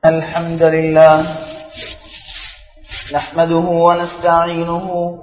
الحمد لله نحمده ونستعينه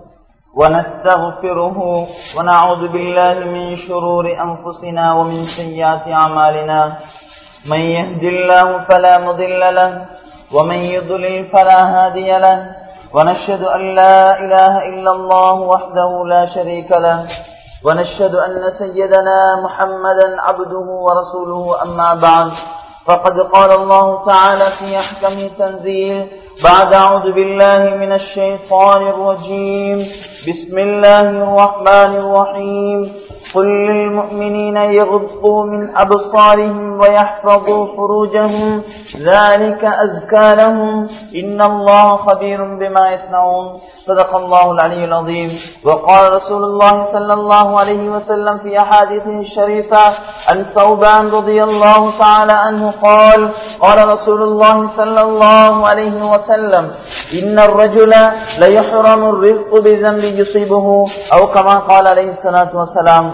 ونستغفره ونعوذ بالله من شرور أنفسنا ومن سيئات أعمالنا من يهد الله فلا مضل له ومن يضلل فلا هادي له ونشهد أن لا إله إلا الله وحده لا شريك له ونشهد أن سيدنا محمدا عبده ورسوله أما بعد فقد قال الله تعالى في أحكم تنزيل بعد أعوذ بالله من الشيطان الرجيم بسم الله الرحمن الرحيم قل للمؤمنين يغضوا من أبصارهم ويحفظوا فروجهم ذلك أزكى لهم إن الله خبير بما يصنعون صدق الله العلي العظيم وقال رسول الله صلى الله عليه وسلم في أحاديثه الشريفة عن ثوبان رضي الله تعالى عنه قال قال رسول الله صلى الله عليه وسلم إن الرجل ليحرم الرزق بذنب يصيبه أو كما قال عليه الصلاة والسلام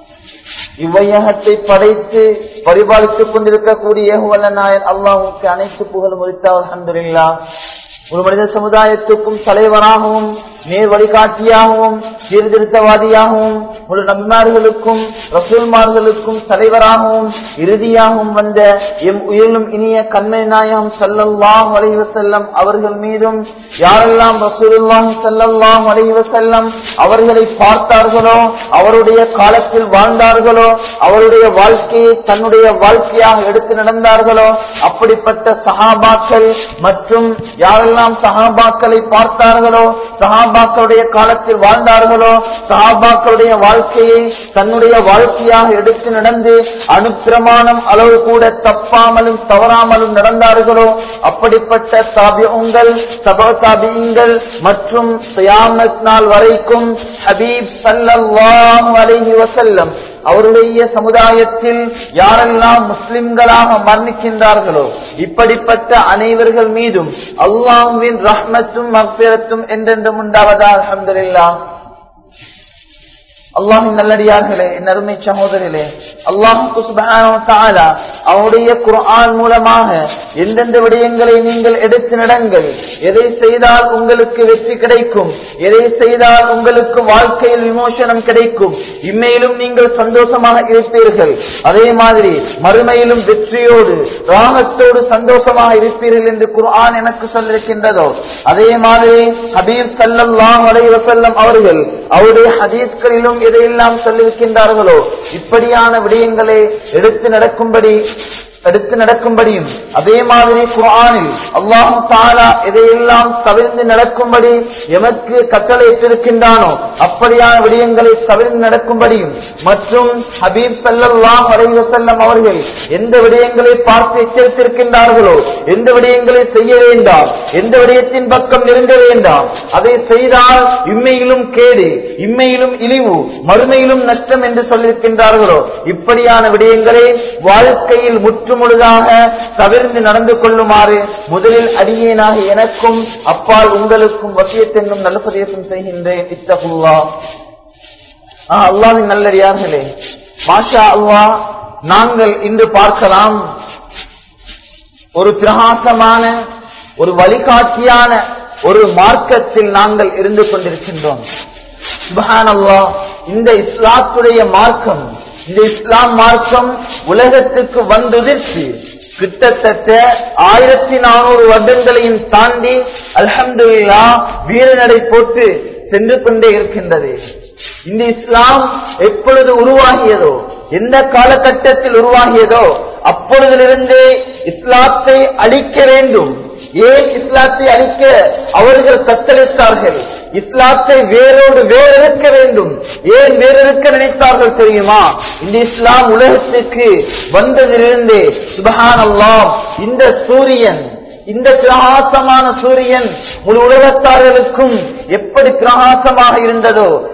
இவ்வையகத்தை படைத்து பரிபாலித்துக் கொண்டிருக்கக்கூடிய வல்ல நாயன் அல்லாஹுக்கு அனைத்து புகழ் முடித்தார் அலமதுல்லா ஒரு மனித சமுதாயத்துக்கும் தலைவராகவும் நேர் வழிகாட்டியாகவும் சீர்திருத்தவாதியாகவும் ஒரு நபிமார்களுக்கும் ரசூல்மார்களுக்கும் தலைவராகவும் இறுதியாகவும் வந்த எம் உயிரிலும் இனிய கண்மை நாயகம் சல்லல்லாஹ் வலைவ செல்லம் அவர்கள் மீதும் யாரெல்லாம் ரசூலுல்லாஹ் சல்லல்லாஹ் வலைவ செல்லம் அவர்களை பார்த்தார்களோ அவருடைய காலத்தில் வாழ்ந்தார்களோ அவருடைய வாழ்க்கையை தன்னுடைய வாழ்க்கையாக எடுத்து நடந்தார்களோ அப்படிப்பட்ட சஹாபாக்கள் மற்றும் யாரெல்லாம் சஹாபாக்களை பார்த்தார்களோ சஹாபாக்களுடைய காலத்தில் வாழ்ந்தார்களோ சஹாபாக்களுடைய வாழ்க்கையை தன்னுடைய வாழ்க்கையாக எடுத்து நடந்து அனுப்பிரமாணம் அளவு கூட தப்பாமலும் தவறாமலும் நடந்தார்களோ அப்படிப்பட்ட தாபியங்கள் சபா தாபியங்கள் மற்றும் நாள் வரைக்கும் ஹபீப் சல்லாஹ் அலஹி வசல்லம் அவருடைய சமுதாயத்தில் யாரெல்லாம் முஸ்லிம்களாக மரணிக்கின்றார்களோ இப்படிப்பட்ட அனைவர்கள் மீதும் அல்லாஹுவின் ரஹ்மத்தும் மக்பிரத்தும் என்றென்றும் உண்டாவதா அலமதுல்லா அல்லாஹின் நல்லடியார்களே என் அருமை சகோதரிலே அல்லாஹு அவருடைய குரான் மூலமாக எந்தெந்த விடயங்களை நீங்கள் எடுத்து நடங்கள் எதை செய்தால் உங்களுக்கு வெற்றி கிடைக்கும் எதை செய்தால் உங்களுக்கு வாழ்க்கையில் விமோசனம் கிடைக்கும் இம்மையிலும் நீங்கள் சந்தோஷமாக இருப்பீர்கள் அதே மாதிரி மறுமையிலும் வெற்றியோடு ராகத்தோடு சந்தோஷமாக இருப்பீர்கள் என்று குர்ஆன் எனக்கு சொல்லிருக்கின்றதோ அதே மாதிரி ஹபீப் சல்லாஹ் அலைவசல்லம் அவர்கள் அவருடைய ஹதீஸ்களிலும் எதையெல்லாம் சொல்லியிருக்கின்றார்களோ இப்படியான விடயங்களை எடுத்து நடக்கும்படி எடுத்து நடக்கும்படியும் அதே மாதிரி குரானில் அல்லாஹு தாலா எதையெல்லாம் தவிர்த்து நடக்கும்படி எமக்கு கட்டளையிட்டிருக்கின்றானோ அப்படியான விடயங்களை தவிர்த்து நடக்கும்படியும் மற்றும் ஹபீப் சல்லாஹ் அலைவசல்லம் அவர்கள் எந்த விடயங்களை பார்த்து எச்சரித்திருக்கின்றார்களோ எந்த விடயங்களை செய்ய வேண்டாம் எந்த விடயத்தின் பக்கம் நெருங்க வேண்டாம் அதை செய்தால் இம்மையிலும் கேடு இம்மையிலும் இழிவு மறுமையிலும் நஷ்டம் என்று சொல்லியிருக்கின்றார்களோ இப்படியான விடயங்களை வாழ்க்கையில் முற்று முழுதாக தவிர்த்து நடந்து கொள்ளுமாறு முதலில் அடியேனாக எனக்கும் அப்பால் உங்களுக்கும் வசியத்தென்னும் நல்லபதேசம் செய்கின்றேன் இத்தகுவா அல்லாவின் நல்லடியார்களே மாஷா அல்லா நாங்கள் இன்று பார்க்கலாம் ஒரு பிரகாசமான ஒரு வழிகாட்டியான ஒரு மார்க்கத்தில் நாங்கள் இருந்து கொண்டிருக்கின்றோம் சுபஹான் அல்லா இந்த இஸ்லாத்துடைய மார்க்கம் இந்த இஸ்லாம் மார்க்கம் உலகத்துக்கு வந்துதிர்த்து கிட்டத்தட்ட ஆயிரத்தி நானூறு வருடங்களையும் தாண்டி அல்ஹம்துல்லா வீரநடை போட்டு சென்று கொண்டே இருக்கின்றது இந்த இஸ்லாம் எப்பொழுது உருவாகியதோ எந்த காலகட்டத்தில் உருவாகியதோ அப்பொழுதிலிருந்தே இஸ்லாத்தை அழிக்க வேண்டும் ஏன் இஸ்லாத்தை அழிக்க அவர்கள் கத்தளித்தார்கள் இஸ்லாத்தை வேரோடு வேறெடுக்க வேண்டும் ஏன் வேறெடுக்க நினைத்தார்கள் தெரியுமா இந்த இஸ்லாம் உலகத்துக்கு வந்ததிலிருந்தே சுபஹான் அல்லாம் இந்த சூரியன் இந்த பிரகாசமான சூரியன் முழு உலகத்தார்களுக்கும் எப்படி பிரகாசமாக இருந்ததோ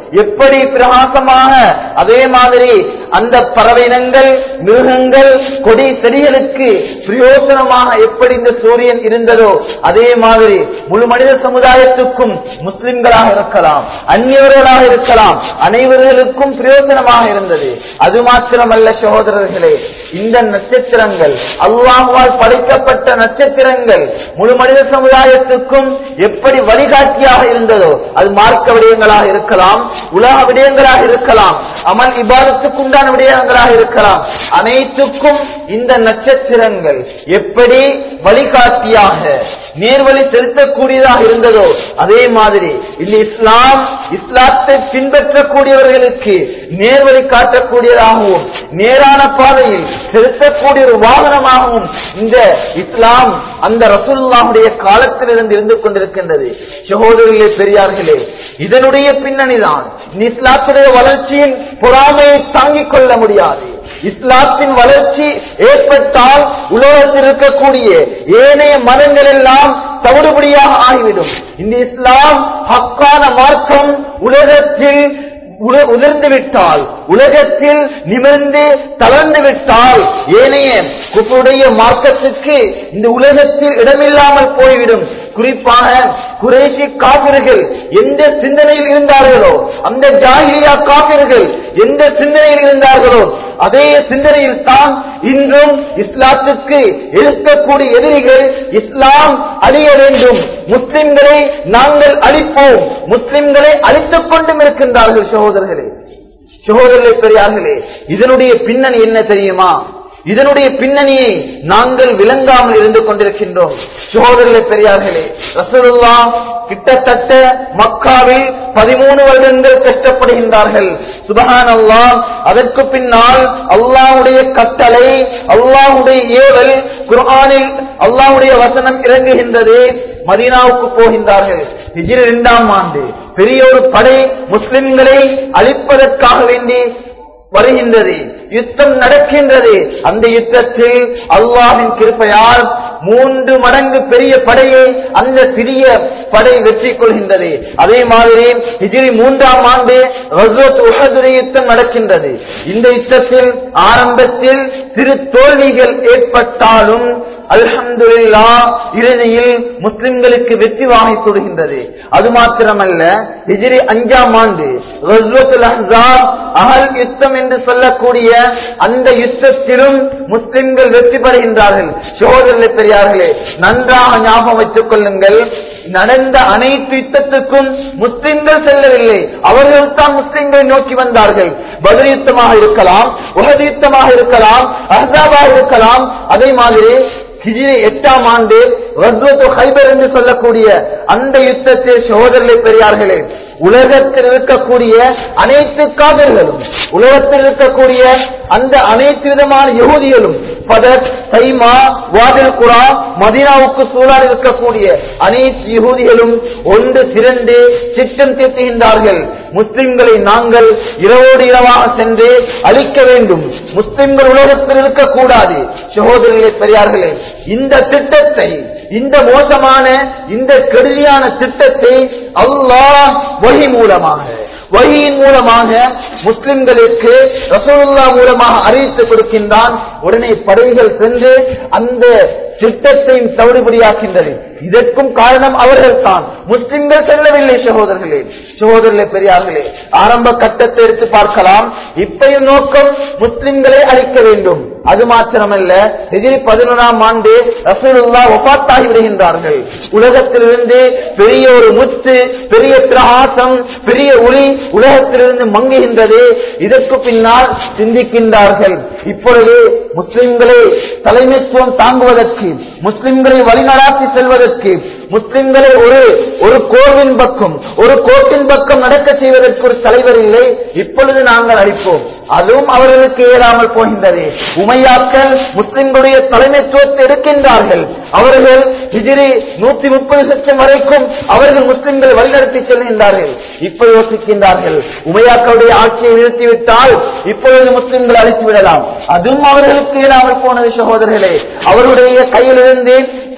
எப்படி பிரகாசமாக அதே மாதிரி அந்த பறவையினங்கள் மிருகங்கள் கொடி செடிகளுக்கு பிரயோசனமாக எப்படி இந்த சூரியன் இருந்ததோ அதே மாதிரி முழு மனித சமுதாயத்துக்கும் முஸ்லிம்களாக இருக்கலாம் அந்நியவர்களாக இருக்கலாம் அனைவர்களுக்கும் பிரயோஜனமாக இருந்தது அது மாத்திரமல்ல சகோதரர்களே இந்த நட்சத்திரங்கள் அல்லாஹுவால் படைக்கப்பட்ட நட்சத்திரங்கள் முழு மனித சமுதாயத்துக்கும் எப்படி வழிகாட்டியாக இருந்ததோ அது மார்க்க விடயங்களாக இருக்கலாம் உலக விடயங்களாக இருக்கலாம் அமல் இபாதத்துக்குண்டான விடயங்களாக இருக்கலாம் அனைத்துக்கும் இந்த நட்சத்திரங்கள் எப்படி வழிகாட்டியாக நேர்வழி செலுத்தக்கூடியதாக இருந்ததோ அதே மாதிரி இந்த இஸ்லாம் இஸ்லாத்தை பின்பற்றக்கூடியவர்களுக்கு நேர்வழி காட்டக்கூடியதாகவும் நேரான பாதையில் செலுத்தக்கூடிய ஒரு வாகனமாகவும் இந்த இஸ்லாம் அந்த ரசூல்லாவுடைய காலத்திலிருந்து இருந்து கொண்டிருக்கின்றது சகோதரர்களே பெரியார்களே இதனுடைய பின்னணிதான் இந்த இஸ்லாத்துடைய வளர்ச்சியின் பொறாமையை தாங்கிக் கொள்ள முடியாது இஸ்லாத்தின் வளர்ச்சி ஏற்பட்டால் உலகத்தில் இருக்கக்கூடிய ஏனைய மதங்கள் எல்லாம் தவிடுபடியாக ஆகிவிடும் இந்த இஸ்லாம் ஹக்கான மார்க்கம் உலகத்தில் உல- உதிர்ந்து விட்டால் உலகத்தில் நிமிர்ந்து தளர்ந்து விட்டால் ஏனைய குப்புடைய மார்க்கத்துக்கு இந்த உலகத்தில் இடமில்லாமல் போய்விடும் குறிப்பாக குறைசி காபிர்கள் எந்த சிந்தனையில் இருந்தார்களோ அந்த ஜாகிலியா காபிர்கள் எந்த சிந்தனையில் இருந்தார்களோ அதே சிந்தனையில் தான் இன்றும் இஸ்லாத்துக்கு இருக்கக்கூடிய எதிரிகள் இஸ்லாம் அழிய வேண்டும் முஸ்லிம்களை நாங்கள் அழிப்போம் முஸ்லிம்களை அழித்துக் கொண்டும் இருக்கின்றார்கள் சகோதரர்களே சகோதரர்களே பெரியார்களே இதனுடைய பின்னணி என்ன தெரியுமா இதனுடைய பின்னணியை நாங்கள் விளங்காமல் இருந்து கொண்டிருக்கின்றோம் சகோதரர்களே பெரியார்களே ரசூலுல்லா கிட்டத்தட்ட மக்காவில் பதிமூணு வருடங்கள் கஷ்டப்படுகின்றார்கள் சுபஹான் அல்லாஹ் அதற்கு பின்னால் அல்லாஹ்வுடைய கட்டளை அல்லாஹ்வுடைய ஏவல் குர்ஆனில் அல்லாஹ்வுடைய வசனம் இறங்குகின்றது மதீனாவுக்கு போகின்றார்கள் ஹிஜ்ரி இரண்டாம் ஆண்டு பெரிய ஒரு படை முஸ்லிம்களை அழிப்பதற்காக வேண்டி வருகின்றது யுத்தம் நடக்கின்றது அந்த யுத்தத்தில் அல்லாஹின் கிருப்பையால் மூன்று மடங்கு பெரிய படையை அந்த சிறிய படை வெற்றி கொள்கின்றது அதே மாதிரி ஹிஜ்ரி மூன்றாம் ஆண்டு ரசூத் உஹதுடைய யுத்தம் நடக்கின்றது இந்த யுத்தத்தில் ஆரம்பத்தில் சிறு தோல்விகள் ஏற்பட்டாலும் அல்ஹம்துலில்லா இறுதியில் முஸ்லிம்களுக்கு வெற்றி வாங்கி கொடுகின்றது அது மாத்திரமல்ல ஹிஜ்ரி அஞ்சாம் ஆண்டு ரஸ்வத்துல் அஹ்ஸாப் அகல் யுத்தம் என்று சொல்லக்கூடிய அந்த யுத்தத்திலும் முஸ்லிம்கள் வெற்றி பெறுகின்றார்கள் சோதரர்களே பெரியார்களே நன்றாக ஞாபகம் வைத்துக் கொள்ளுங்கள் நடந்த அனைத்து யுத்தத்துக்கும் முஸ்லிம்கள் செல்லவில்லை அவர்கள் தான் முஸ்லிம்களை நோக்கி வந்தார்கள் பதில் யுத்தமாக இருக்கலாம் உலக யுத்தமாக இருக்கலாம் அஹ்ஸாபாக இருக்கலாம் அதே மாதிரி ஹிஜ்ரி எட்டாம் ஆண்டு ரஸ்வத்து ஹைபர் என்று சொல்லக்கூடிய அந்த யுத்தத்தில் சகோதரர்களை பெரியார்களே உலகத்தில் இருக்கக்கூடிய அனைத்து காதல்களும் உலகத்தில் இருக்கக்கூடிய அந்த அனைத்து விதமான யகுதிகளும் பதத் தைமா வாதில் குரா மதீனாவுக்கு சூழல் இருக்கக்கூடிய அனைத்து யகுதிகளும் ஒன்று திரண்டு சித்தம் தீர்த்துகின்றார்கள் முஸ்லிம்களை நாங்கள் இரவோடு இரவாக சென்று அழிக்க வேண்டும் முஸ்லிம்கள் உலகத்தில் இருக்கக்கூடாது சகோதரர்களே பெரியார்களே இந்த திட்டத்தை இந்த மோசமான இந்த கெடுதியான திட்டத்தை அல்லாஹ் வழி மூலமாக வழியின் மூலமாக முஸ்லிம்களுக்கு ரசூலுல்லா மூலமாக அறிவித்து கொடுக்கின்றான் உடனே படைகள் சென்று அந்த திட்டத்தையும் தவிடுபடியாக்கின்றது இதற்கும் காரணம் அவர்கள் தான் முஸ்லிம்கள் செல்லவில்லை சகோதரர்களே சகோதரர்களே பெரியார்களே ஆரம்ப கட்டத்தை எடுத்து பார்க்கலாம் இப்பயும் நோக்கம் முஸ்லிம்களை அழிக்க வேண்டும் அது மாத்திரமல்ல எதிரி பதினொன்றாம் ஆண்டு ரசூலுல்லா ஒப்பாத்தாகி விடுகின்றார்கள் உலகத்திலிருந்து பெரிய ஒரு முத்து பெரிய பிரகாசம் பெரிய ஒளி உலகத்திலிருந்து மங்குகின்றது இதற்கு பின்னால் சிந்திக்கின்றார்கள் இப்பொழுது முஸ்லிம்களை தலைமைத்துவம் தாங்குவதற்கு முஸ்லிம்களை வழிநடாத்தி செல்வதற்கு முஸ்லிம்களை ஒரு ஒரு கோர்வின் பக்கம் ஒரு கோட்டின் பக்கம் நடக்க செய்வதற்கு ஒரு தலைவர் இல்லை இப்பொழுது நாங்கள் அளிப்போம் அதுவும் அவர்களுக்கு ஏறாமல் போகின்றது உமையாக்கள் முஸ்லிம்களுடைய தலைமைத்துவத்தை எடுக்கின்றார்கள் அவர்கள் ஹிஜிரி நூத்தி முப்பது லட்சம் வரைக்கும் அவர்கள் முஸ்லிம்கள் வழிநடத்தி செல்கின்றார்கள் இப்ப யோசிக்கின்றார்கள் உமையாக்களுடைய ஆட்சியை நிறுத்திவிட்டால் இப்பொழுது முஸ்லிம்கள் அழித்து விடலாம் அதுவும் அவர்களுக்கு இயலாமல் போனது சகோதரர்களே அவருடைய கையிலிருந்து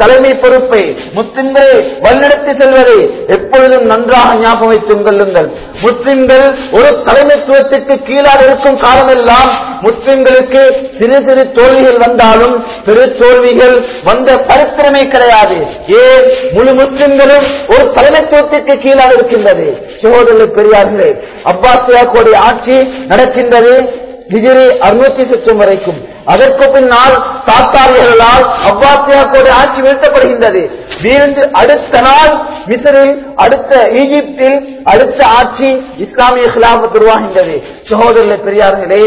தலைமை பொறுப்பை முஸ்லிம்களை வழிநடத்தி செல்வதை எப்பொழுதும் நன்றாக ஞாபகம் வைத்துக் கொள்ளுங்கள் முஸ்லிம்கள் ஒரு தலைமைத்துவத்திற்கு கீழாக இருக்கும் காலமெல்லாம் முஸ்லிம்களுக்கு சிறு சிறு தோல்விகள் வந்தாலும் பெரு தோல்விகள் வந்த சரித்திரமே கிடையாது ஏன் முழு முஸ்லிம்களும் ஒரு தலைமைத்துவத்திற்கு கீழாக இருக்கின்றது சகோதரர்கள் பெரியார்களே அப்பாசியாக்கோடைய ஆட்சி நடக்கின்றது ஹிஜிரி அறுநூத்தி சுற்றம் வரைக்கும் அதற்கு பின்னால் தாத்தாரியர்களால் அப்பாசியாக்கோடைய ஆட்சி வீழ்த்தப்படுகின்றது வீழ்ந்து அடுத்த நாள் மிசரில் அடுத்த ஈஜிப்தில் அடுத்த ஆட்சி இஸ்லாமிய கிலாபத் உருவாகின்றது சகோதரர்களே பெரியார்களே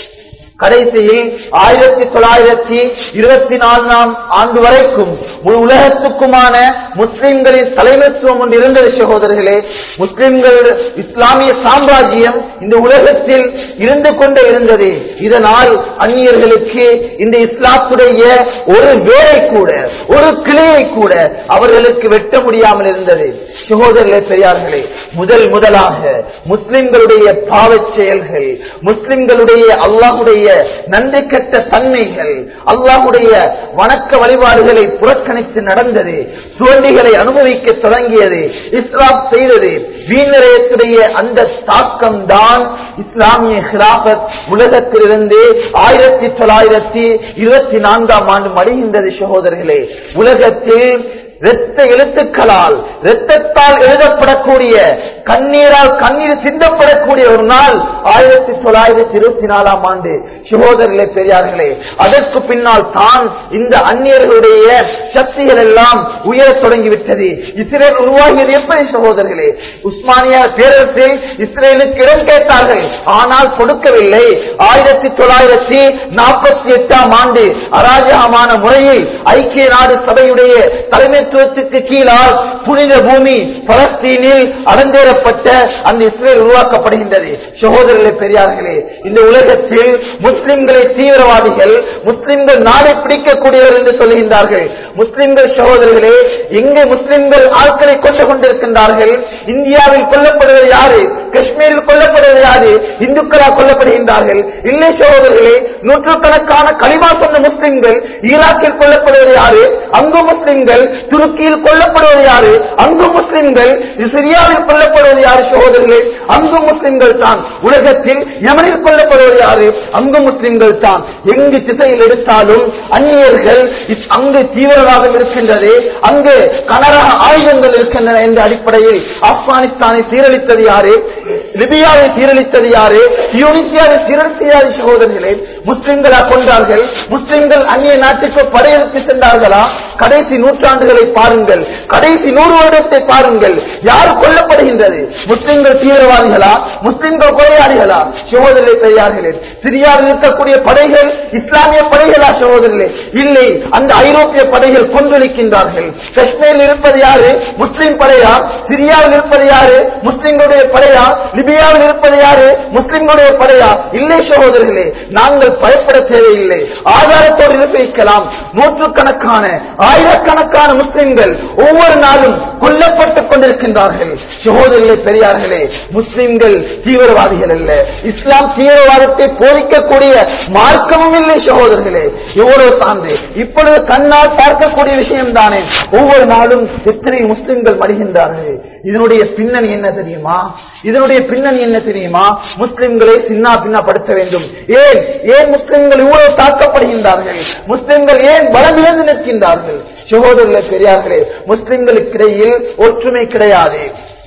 கடைசியில் ஆயிரத்தி தொள்ளாயிரத்தி இருபத்தி நான்காம் ஆண்டு வரைக்கும் முழு உலகத்துக்குமான முஸ்லிம்களின் தலைமைத்துவம் ஒன்று இருந்தது சகோதரர்களே முஸ்லிம்கள் இஸ்லாமிய சாம்ராஜ்யம் இந்த உலகத்தில் இருந்து கொண்டே இருந்தது இதனால் அந்நியர்களுக்கு இந்த இஸ்லாத்துடைய ஒரு வேலை கூட ஒரு கிளையை கூட அவர்களுக்கு வெட்ட முடியாமல் இருந்தது சகோதரர்களே பெரியார்களே முதல் முதலாக முஸ்லிம்களுடைய பாவச் செயல்கள் முஸ்லிம்களுடைய அல்லாஹுடைய நன்றி கெட்ட தன்மைகள் அல்லாஹுடைய வணக்க வழிபாடுகளை புறக்கணித்து நடந்தது தோல்விகளை அனுபவிக்க தொடங்கியது இஸ்லாம் செய்தது வீணரையத்துடைய அந்த தாக்கம் தான் இஸ்லாமிய ஹிலாபத் உலகத்திலிருந்து ஆயிரத்தி தொள்ளாயிரத்தி இருபத்தி நான்காம் ஆண்டு மடிகின்றது சகோதரர்களே உலகத்தில் இரத்த எழுத்துக்களால் இரத்தத்தால் எழுதப்படக்கூடிய கண்ணீரால் கண்ணீர் சிந்தப்படக்கூடிய ஒரு நாள் ஆயிரத்தி தொள்ளாயிரத்தி இருபத்தி நாலாம் ஆண்டு சகோதரர்களே பெரியார்களே அதற்கு பின்னால் தான் இந்த அந்நியர்களுடைய சக்திகள் எல்லாம் உயரத் தொடங்கிவிட்டது இஸ்ரேல் உருவாகியது எப்படி சகோதரர்களே உஸ்மானியா பேரரசில் இஸ்ரேலுக்கு இடம் கேட்டார்கள் ஆனால் கொடுக்கவில்லை ஆயிரத்தி தொள்ளாயிரத்தி நாற்பத்தி எட்டாம் ஆண்டு அராஜகமான முறையில் ஐக்கிய நாடு சபையுடைய தலைமைத்துவத்துக்கு கீழால் புனித பூமி பலஸ்தீனில் அடந்தேறப்பட்ட அந்த இஸ்ரேல் உருவாக்கப்படுகின்றது சகோதரர்களே பெரியார்களே இந்த உலகத்தில் முஸ்லிம்களை தீவிரவாதிகள் முஸ்லிம்கள் நாடை பிடிக்கக்கூடியவர்கள் என்று சொல்லுகின்றார்கள் முஸ்லிம்கள் சகோதரர்களே எங்கே முஸ்லிம்கள் ஆட்களை கொண்டு கொண்டிருக்கின்றார்கள் இந்தியாவில் கொல்லப்படுவது யாரு காஷ்மீரில் கொல்லப்படுவது யாரு இந்துக்களா கொல்லப்படுகின்றார்கள் இல்லை சகோதரர்களே நூற்றுக்கணக்கான களிமா சொன்ன முஸ்லிம்கள் ஈராக்கில் கொல்லப்படுவது யாரு அங்கு முஸ்லிம்கள் துருக்கியில் கொல்லப்படுவது யாரு அங்கு முஸ்லிம்கள் சிரியாவில் கொல்லப்படுவது யாரு சகோதரர்களே அங்கு முஸ்லிம்கள் தான் உலகத்தில் யமனில் கொல்லப்படுவது யாரு அங்கு முஸ்லிம்கள் தான் எங்கு திசையில் எடுத்தாலும் அந்நியர்கள் இஸ்- அங்கு தீவிரவாதம் இருக்கின்றது அங்கு கனரக ஆயுதங்கள் இருக்கின்றன என்ற அடிப்படையில் ஆப்கானிஸ்தானை சீரழித்தது யாரு லிபியாவை சீரழித்தது யாரு யூனிசியாவை சீரழித்தது யாரு சகோதரர்களே முஸ்லிம்களா கொண்டார்கள் முஸ்லிம்கள் அந்நிய நாட்டுக்கு படையெடுத்து சென்றார்களா கடைசி நூற்றாண்டுகளை பாருங்கள் கடைசி நூறு வருடத்தை பாருங்கள் யார் கொல்லப்படுகின்றது முஸ்லிம்கள் தீவிரவாதிகளா முஸ்லிம்கள் கொலையாளிகளா சகோதரர்களே பெரியார்களே சிரியாவில் இருக்கக்கூடிய படைகள் இஸ்லாமிய படைகளா சகோதரர்களே இல்லை அந்த ஐரோப்பிய படைகள் கொந்தளிக்கின்றார்கள் காஷ்மீரில் இருப்பது யாரு முஸ்லிம் படையா சிரியாவில் இருப்பது யாரு முஸ்லிம்களுடைய படையா லிபியாவில் இருப்பது யாரு முஸ்லிம்களுடைய படையா இல்லை சகோதரர்களே நாங்கள் பயப்பட தேவையில்லை ஆதாரத்தோடு நிரூபிக்கலாம் நூற்றுக்கணக்கான ஆயிரக்கணக்கான முஸ்லிம்கள் ஒவ்வொரு நாளும் கொல்லப்பட்டுக் கொண்டிருக்கின்றார்கள் சகோதரர்களே பெரியார்களே முஸ்லிம்கள் தீவிரவாதிகள் அல்ல இஸ்லாம் தீவிரவாதத்தை போதிக்கக்கூடிய மார்க்கமும் இல்லை சகோதரர்களே எவ்வளவு சார்ந்து இப்பொழுது கண்ணால் பார்க்கக்கூடிய விஷயம் தானே ஒவ்வொரு நாளும் எத்தனை முஸ்லிம்கள் மடிகின்றார்கள் இதனுடைய பின்னணி என்ன தெரியுமா இதனுடைய பின்னணி என்ன தெரியுமா முஸ்லிம்களை சின்ன பின்னப்படுத்த வேண்டும் ஏன் ஏன் முஸ்லிம்கள் இவ்வளவு தாக்கப்படுகின்றார்கள் முஸ்லிம்கள் ஏன் பலமிழந்து நிற்கின்றார்கள் சகோதரர்களே பெரியார்களே முஸ்லிம்களுக்கிடையில் ஒற்றுமை கிடையாது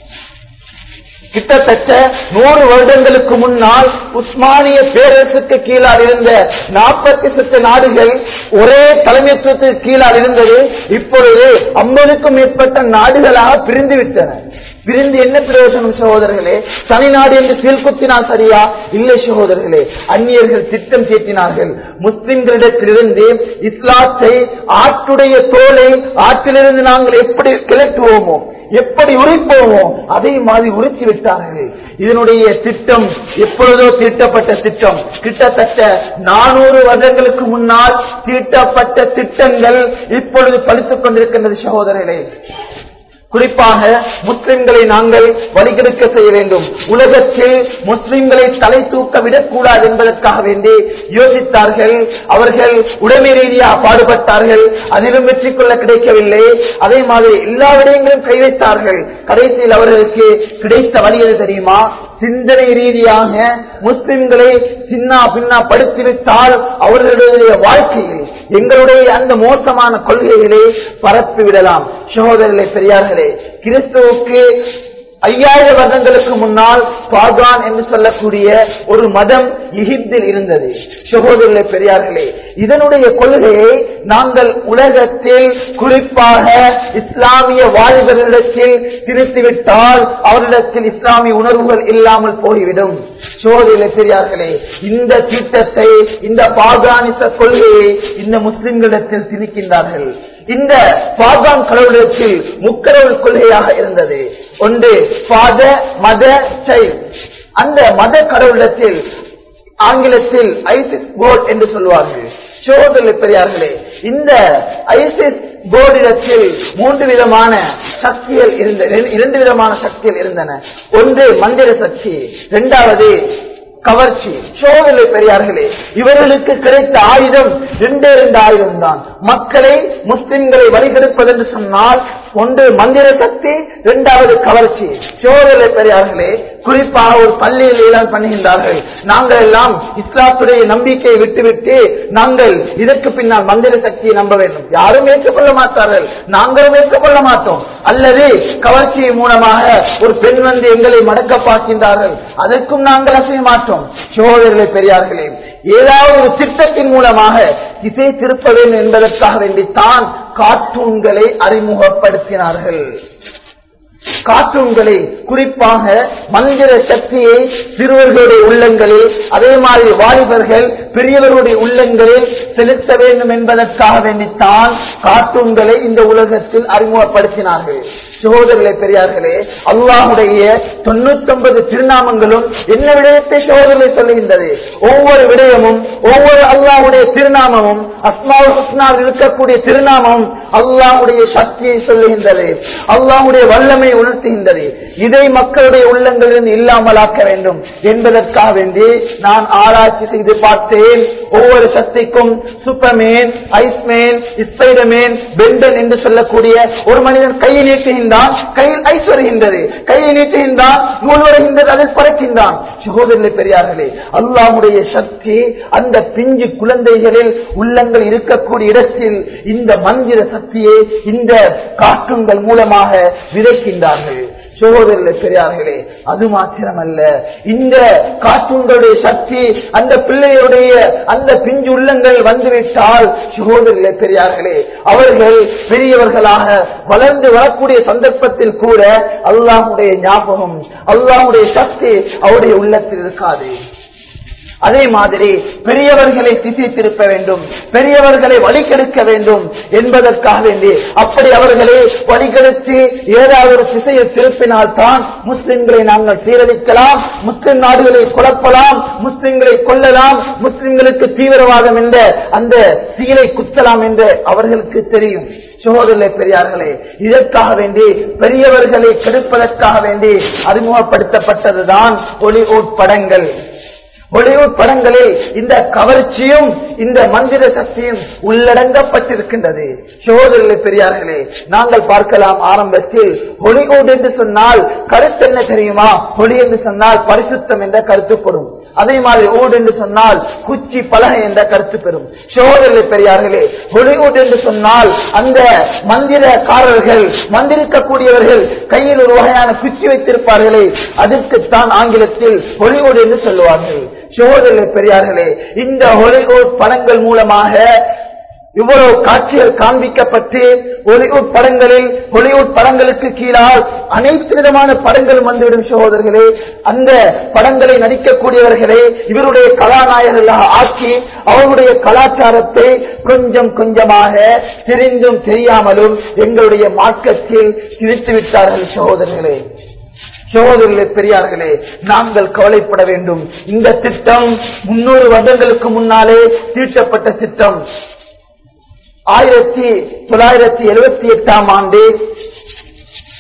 கிட்டத்தட்ட நூறு வருடங்களுக்கு முன்னால் உஸ்மானிய பேரரசுக்கு கீழால் இருந்த நாற்பத்தி சட்ட நாடுகள் ஒரே தலைமைத்துவத்துக்கு கீழால் இருந்தது இப்பொழுது ஐம்பதுக்கும் மேற்பட்ட நாடுகளாக பிரிந்து விட்டன பிரிந்து என்ன பிரயோஜனம் சகோதரர்களே தனி நாடு என்று சீர்குத்தினால் சரியா இல்லை சகோதரர்களே அந்நியர்கள் திட்டம் தீட்டினார்கள் முஸ்லிம்களிடத்திலிருந்து இஸ்லாத்தை ஆட்டுடைய தோலை ஆற்றிலிருந்து நாங்கள் எப்படி கிளட்டுவோமோ எப்படி உரிப்போமோ அதே மாதிரி உரித்து விட்டார்கள் இதனுடைய திட்டம் எப்பொழுதோ தீட்டப்பட்ட திட்டம் கிட்டத்தட்ட நானூறு வருடங்களுக்கு முன்னால் தீட்டப்பட்ட திட்டங்கள் இப்பொழுது பலித்துக் கொண்டிருக்கின்றது சகோதரர்களே குறிப்பாக முஸ்லிம்களை நாங்கள் வழிகெடுக்க செய்ய வேண்டும் உலகத்தில் முஸ்லிம்களை தலை தூக்க விடக்கூடாது என்பதற்காக வேண்டி யோசித்தார்கள் அவர்கள் உடைமை ரீதியாக பாடுபட்டார்கள் அதிலும் வெற்றி கொள்ள கிடைக்கவில்லை அதே மாதிரி எல்லா விடயங்களும் கை வைத்தார்கள் கடைசியில் அவர்களுக்கு கிடைத்த வழி எது தெரியுமா சிந்தனை ரீதியாக முஸ்லிம்களை சின்னா பின்னா படுத்திவிட்டால் அவர்களுடைய வாழ்க்கையில் எங்களுடைய அந்த மோசமான கொள்கைகளை பரப்பி விடலாம் சகோதரர்களே பெரியார்களே கிறிஸ்துவுக்கு ஐயாயிரம் வருடங்களுக்கு முன்னால் பாகான் என்று சொல்லக்கூடிய ஒரு மதம் எகிப்தில் இருந்தது சகோதரர்களே பெரியார்களே இதனுடைய கொள்கையை நாங்கள் உலகத்தில் குறிப்பாக இஸ்லாமிய வாலிபர்களிடத்தில் திருத்திவிட்டால் அவரிடத்தில் இஸ்லாமிய உணர்வுகள் இல்லாமல் போய்விடும் சோதரிலே பெரியார்களே இந்த திட்டத்தை இந்த பாகானிச கொள்கையை இந்த முஸ்லிம்களிடத்தில் திணிக்கின்றார்கள் இந்த பாகான் கடவுளத்தில் முக்கடவுள் கொள்கையாக இருந்தது ஒன்று பாத மத சைல்ட் அந்த மத கடவுளத்தில் ஆங்கிலத்தில் ஐசிஸ் கோட் என்று சொல்வார்கள் சோதனை பெரியார்களே இந்த ஐசிஸ் கோடிடத்தில் மூன்று விதமான சக்திகள் இருந்த இரண்டு விதமான சக்திகள் இருந்தன ஒன்று மந்திர சக்தி இரண்டாவது கவர்ச்சி சோதனை பெரியார்களே இவர்களுக்கு கிடைத்த ஆயுதம் ரெண்டே ரெண்டு ஆயுதம் தான் மக்களை முஸ்லிம்களை வழிகெடுப்பது என்று சொன்னால் ஒன்று மந்திர சக்தி இரண்டாவது கவர்ச்சி சோதனை பெரியார்களே குறிப்பாக ஒரு பள்ளியில் ஏழாம் பண்ணுகின்றார்கள் நாங்கள் எல்லாம் இஸ்லாத்துடைய நம்பிக்கையை விட்டுவிட்டு நாங்கள் இதற்கு பின்னால் மந்திர சக்தியை நம்ப வேண்டும் யாரும் ஏற்றுக்கொள்ள மாட்டார்கள் நாங்களும் ஏற்றுக்கொள்ள மாட்டோம் அல்லது கவர்ச்சி மூலமாக ஒரு பெண் வந்து எங்களை மடக்க பார்க்கின்றார்கள் அதற்கும் நாங்கள் அசைய மாட்டோம் சோதரர்களை பெரியார்களே ஏதாவது ஒரு திட்டத்தின் மூலமாக திசை திருப்ப வேண்டும் என்பதற்காக வேண்டித்தான் கார்ட்டூன்களை அறிமுகப்படுத்தினார்கள் கார்ட்டூன்களை குறிப்பாக மந்திர சக்தியை சிறுவர்களுடைய உள்ளங்களில் அதே மாதிரி வாலிபர்கள் பெரியவர்களுடைய உள்ளங்களில் செலுத்த வேண்டும் என்பதற்காக வேண்டித்தான் கார்ட்டூன்களை இந்த உலகத்தில் அறிமுகப்படுத்தினார்கள் சகோதரர்களே பெரியார்களே அல்லாஹுடைய தொண்ணூத்தி ஒன்பது திருநாமங்களும் என்ன விடயத்தை சகோதரர்களை சொல்லுகின்றது ஒவ்வொரு விடயமும் ஒவ்வொரு அல்லாஹுடைய திருநாமமும் அஸ்மாவுல் ஹுஸ்னால் இருக்கக்கூடிய திருநாமம் அல்லாஹுடைய சக்தியை சொல்லுகின்றது அல்லாஹுடைய வல்லமை உணர்த்துகின்றது இதை மக்களுடைய உள்ளங்களிலிருந்து இல்லாமலாக்க வேண்டும் என்பதற்காக வேண்டி நான் ஆராய்ச்சி செய்து பார்த்தேன் ஒவ்வொரு சக்திக்கும் சூப்பர்மேன் ஐஸ்மேன் ஸ்பைடர்மேன் பெண்டன் என்று சொல்லக்கூடிய ஒரு மனிதன் கையை நீட்டுகின்றான் கையில் ஐஸ் வருகின்றது கையை நீட்டுகின்றான் நூல் வருகின்றது அதில் பறக்கின்றான் சகோதரர்களே பெரியார்களே அல்லாஹுடைய சக்தி அந்த பிஞ்சு குழந்தைகளில் உள்ளங்கள் இருக்கக்கூடிய இடத்தில் இந்த மந்திர சக்தியை இந்த காற்றுங்கள் மூலமாக விதைக்கின்றார்கள் சகோதரர்களே பெரியார்களே அது மாத்திரமல்ல இந்த காற்றுங்களுடைய சக்தி அந்த பிள்ளையுடைய அந்த பிஞ்சு உள்ளங்கள் வந்துவிட்டால் சகோதரர்களே பெரியார்களே அவர்கள் பெரியவர்களாக வளர்ந்து வரக்கூடிய சந்தர்ப்பத்தில் கூட அல்லாஹுடைய ஞாபகம் அல்லாஹுடைய சக்தி அவருடைய உள்ளத்தில் இருக்காது அதே மாதிரி பெரியவர்களை திசை திருப்ப வேண்டும் பெரியவர்களை வழிகெடுக்க வேண்டும் என்பதற்காக வேண்டி அப்படி அவர்களை வழிகெடுத்து ஏதாவது ஒரு திசையை திருப்பினால் தான் முஸ்லிம்களை நாங்கள் சீரழிக்கலாம் முஸ்லிம் நாடுகளை குழப்பலாம் முஸ்லிம்களை கொல்லலாம் முஸ்லிம்களுக்கு தீவிரவாதம் என்ற அந்த சீலை குத்தலாம் என்று அவர்களுக்கு தெரியும் சகோதரர்களே பெரியார்களே இதற்காக வேண்டி பெரியவர்களை கெடுப்பதற்காக வேண்டி அறிமுகப்படுத்தப்பட்டதுதான் ஒளிவுட் படங்கள் ஹாலிவுட் படங்களில் இந்த கவர்ச்சியும் இந்த மந்திர சக்தியும் உள்ளடங்கப்பட்டிருக்கின்றது சகோதரர்களே பெரியார்களே நாங்கள் பார்க்கலாம் ஆரம்பத்தில் ஹொலிவுட் என்று சொன்னால் கருத்து என்ன தெரியுமா ஹொலி என்று சொன்னால் பரிசுத்தம் என்ற கருத்துப்படும் அதே மாதிரி ஊட் என்று சொன்னால் குச்சி பலகை என்ற கருத்து பெறும் சகோதரர்களே பெரியார்களே ஹொலிவுட் என்று சொன்னால் அந்த மந்திரக்காரர்கள் மந்திரிக்கக்கூடியவர்கள் கையில் ஒரு வகையான குச்சி வைத்திருப்பார்களே அதற்குத்தான் ஆங்கிலத்தில் ஹொலிவுட் என்று சொல்லுவார்கள் சகோதரர்களே பெரியார்களே இந்த ஹாலிவுட் படங்கள் மூலமாக இவ்வளவு காட்சிகள் காண்பிக்கப்பட்டு ஹாலிவுட் படங்களில் ஹாலிவுட் படங்களுக்கு கீழால் அனைத்து விதமான படங்கள் வந்துவிடும் சகோதரர்களே அந்த படங்களை நடிக்கக்கூடியவர்களே இவருடைய கலாநாயகர்களாக ஆக்கி அவருடைய கலாச்சாரத்தை கொஞ்சம் கொஞ்சமாக தெரிந்தும் தெரியாமலும் எங்களுடைய மார்க்கத்தில் திணித்து விட்டார்கள் சகோதரர்களே சகோதரர்களே பெரியார்களே நாங்கள் கவலைப்பட வேண்டும் இந்த திட்டம் முன்னூறு வருடங்களுக்கு முன்னாலே தீட்டப்பட்ட திட்டம் ஆயிரத்தி தொள்ளாயிரத்தி எழுபத்தி எட்டாம் ஆண்டு